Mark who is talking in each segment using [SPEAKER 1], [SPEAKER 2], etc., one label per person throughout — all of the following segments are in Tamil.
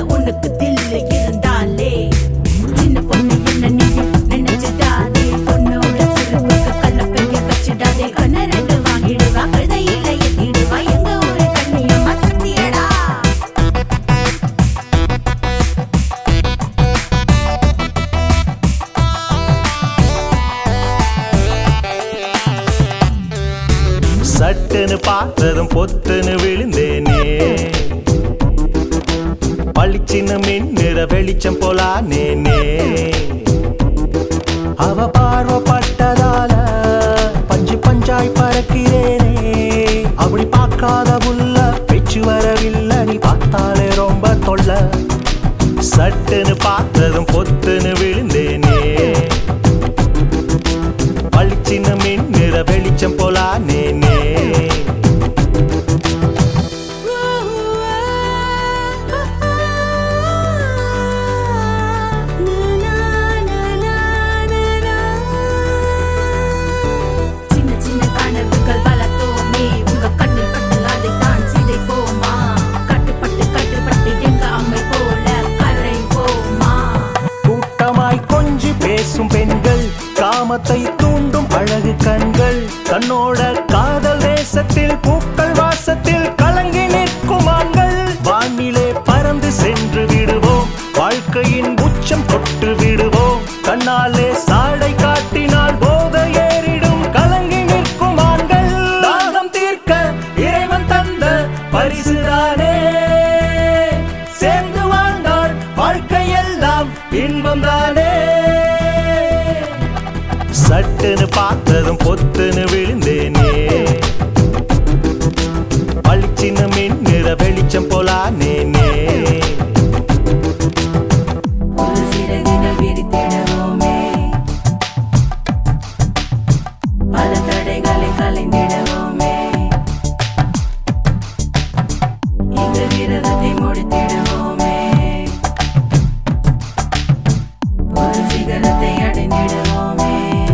[SPEAKER 1] உனக்கு தில்லு இருந்தாலே சின்ன பொண்ணு என்ன நீயும் நினைச்சிடாதே பொண்ணோட சிறுப்புக்கு கல்ல பெரிய வச்சிடாதே கண்ண ரெண்டு வாங்கிடுவா கழுதையில எத்திடுவா எங்க ஒரு கண்ணியம்மா சத்தியடா
[SPEAKER 2] சட்டுன்னு பார்த்ததும் பொத்துன்னு விழுந்தேனே பளிச்சின்னு மின்னிற வெளிச்சம் போலானேனே அவ பார்வப்பட்டதால பஞ்சு பஞ்சாய் பறக்கிறேனே அப்படி பார்க்காத புள்ள பேச்சு வரவில்லை நீ பார்த்தாலே ரொம்ப தொல்ல சட்டுன்னு பார்த்ததும் பொத்துன்னு விழுந்தேனே பளிச்சின்னு மின்னிற வெளிச்சம் போலானேனே
[SPEAKER 1] சின்ன சின்ன கனவுகள் வளர்த்தோமே உங்க கண்ணில் பட்டு அதைத்தான் சிதைப்போமா கட்டுப்பட்டு கட்டுப்பட்டு எங்க அம்மை போல கரை போமா
[SPEAKER 2] கூட்டமாய் கொஞ்சி பேசும் பெண்கள் காமத்தை தூண்டும் அழகு கண்கள் தன்னோட காதல் தேசத்தில் பூக்கள் வாசத்தில் கலங்கி நிற்கும் ஆண்கள் வானிலே பறந்து சென்று விடுவோம் வாழ்க்கையின் உச்சம் தொட்டு விடுவோம் கண்ணாலே சாடை காட்டினால் போத ஏறிடும் கலங்கி நிற்கும் ஆண்கள் தாகம் தீர்க்க இறைவன் தந்த பரிசுதானே சேர்ந்து வாழ்ந்தால் வாழ்க்கையெல்லாம் இன்பம் தானே சட்டுன்னு பார்த்ததும் பொத்துன்னு விழுந்தேனே பளிச்சின்னு மின்னிற வெளிச்சம் போலானேனே
[SPEAKER 1] ஒரு சிறகினை விரித்திடுவோமே பல தடைகளை கலைந்திடுவோமே எங்க விரதத்தை முடித்திடுவோமே ஒரு சிகரத்தை அடைந்திடுவோமே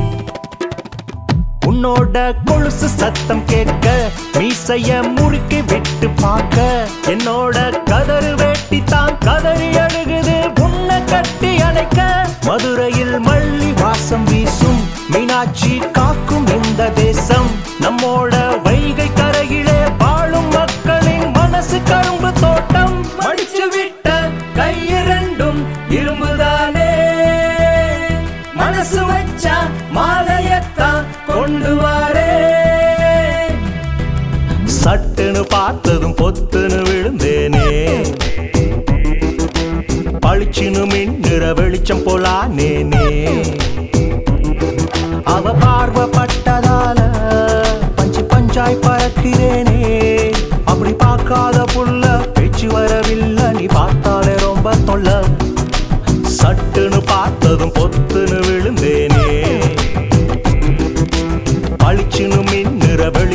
[SPEAKER 2] உன்னோட கொலுசு சத்தம் கேட்க மீசைய முறுக்கி விட்டு பார்க்க என்னோட கதறு வேட்டி தான் கதறி அழுகுது உன்னை கட்டி அணைக்க மதுரையில் மல்லி வாசம் வீசும் மீனாட்சி காக்கும் இந்த தேசம் நம்மோட வைகை கரையிலே வாழும் மக்களின் மனசு கரும்பு தோட்டம் மடிச்சு விட்ட கையிரண்டும் இரும்புதானே மனசு வச்சா மாலையத்தான் கொண்டு வாரே சட்டுன்னு பார்த்ததும் பொத்துன்னு விழுந்தேனே பளிச்சுன்னு மின்னுற வெளிச்சம் போலானேனே அவ பார்வப்பட்டதால பஞ்சு பஞ்சாய் பறக்கிறேனே அப்படி பார்க்காத புள்ள பேச்சு வரவில்லை நீ பார்த்தாலே ரொம்ப தொல்ல சட்டுன்னு பார்த்ததும் பொத்துன்னு விழுந்தேனே பளிச்சுன்னு மின்னுற வெளி